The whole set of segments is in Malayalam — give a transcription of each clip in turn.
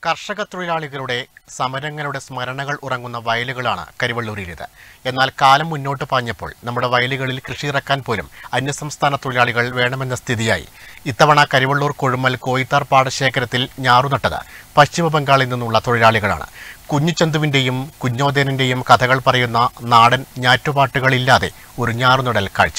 കർഷക തൊഴിലാളികളുടെ സമരങ്ങളുടെ സ്മരണകൾ ഉറങ്ങുന്ന വയലുകളാണ് കരിവള്ളൂരിലേത് എന്നാൽ കാലം മുന്നോട്ട് പാഞ്ഞപ്പോൾ നമ്മുടെ വയലുകളിൽ കൃഷി ഇറക്കാൻ പോലും അന്യസംസ്ഥാന തൊഴിലാളികൾ വേണമെന്ന സ്ഥിതിയായി ഇത്തവണ കരിവള്ളൂർ കൊഴുമൽ കോയിത്താർ പാടശേഖരത്തിൽ ഞാറുനട്ടത് പശ്ചിമ ബംഗാളിൽ നിന്നുള്ള തൊഴിലാളികളാണ് കുഞ്ഞുചന്തുവിൻ്റെയും കുഞ്ഞോദേനൻ്റെയും കഥകൾ പറയുന്ന നാടൻ ഞാറ്റുപാട്ടുകളില്ലാതെ ഒരു ഞാറുനടൽ കാഴ്ച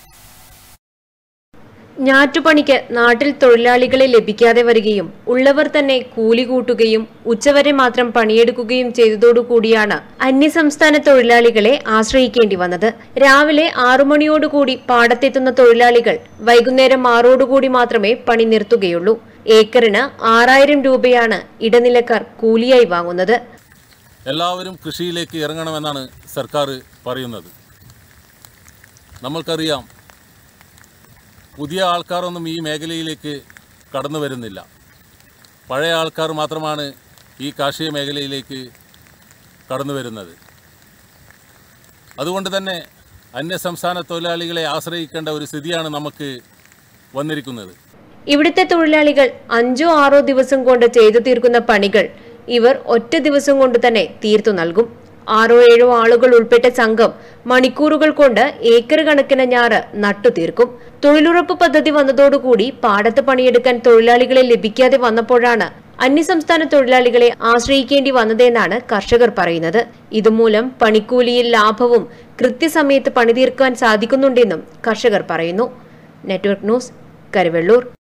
ഞാറ്റുപണിക്ക് നാട്ടിൽ തൊഴിലാളികളെ ലഭിക്കാതെ വരികയും ഉള്ളവർ തന്നെ കൂലി കൂട്ടുകയും ഉച്ചവരെ മാത്രം പണിയെടുക്കുകയും ചെയ്തതോടുകൂടിയാണ് അന്യസംസ്ഥാന തൊഴിലാളികളെ ആശ്രയിക്കേണ്ടി വന്നത് രാവിലെ ആറു മണിയോടുകൂടി പാടത്തെത്തുന്ന തൊഴിലാളികൾ വൈകുന്നേരം ആറോടുകൂടി മാത്രമേ പണി നിർത്തുകയുള്ളൂ ഏക്കറിന് ആറായിരം രൂപയാണ് ഇടനിലക്കാർ കൂലിയായി വാങ്ങുന്നത് എല്ലാവരും കൃഷിയിലേക്ക് ഇറങ്ങണമെന്നാണ് സർക്കാർ പറയുന്നത് നമ്മൾക്കറിയാം പുതിയ ആൾക്കാരൊന്നും ഈ മേഖലയിലേക്ക് കടന്നു വരുന്നില്ല പഴയ ആൾക്കാർ മാത്രമാണ് ഈ കാർഷിക മേഖലയിലേക്ക് കടന്നു വരുന്നത് അതുകൊണ്ട് തന്നെ അന്യസംസ്ഥാന തൊഴിലാളികളെ ആശ്രയിക്കേണ്ട ഒരു സ്ഥിതിയാണ് നമുക്ക് വന്നിരിക്കുന്നത് ഇവിടുത്തെ തൊഴിലാളികൾ അഞ്ചോ ആറോ ദിവസം കൊണ്ട് ചെയ്തു തീർക്കുന്ന പണികൾ ഇവർ ഒറ്റ ദിവസം കൊണ്ട് തന്നെ തീർത്തു നൽകും ആറോ ഏഴോ ആളുകൾ ഉൾപ്പെട്ട സംഘം മണിക്കൂറുകൾ കൊണ്ട് ഏക്കർ കണക്കിന് ഞാറ് നട്ടുതീർക്കും തൊഴിലുറപ്പ് പദ്ധതി വന്നതോടുകൂടി പാടത്ത് പണിയെടുക്കാൻ തൊഴിലാളികളെ ലഭിക്കാതെ വന്നപ്പോഴാണ് അന്യസംസ്ഥാന തൊഴിലാളികളെ ആശ്രയിക്കേണ്ടി വന്നതെന്നാണ് കർഷകർ പറയുന്നത് ഇതുമൂലം പണിക്കൂലിയിൽ ലാഭവും കൃത്യസമയത്ത് പണി തീർക്കാൻ സാധിക്കുന്നുണ്ടെന്നും കർഷകർ പറയുന്നു നെറ്റ്വർക്ക് ന്യൂസ് കരുവള്ളൂർ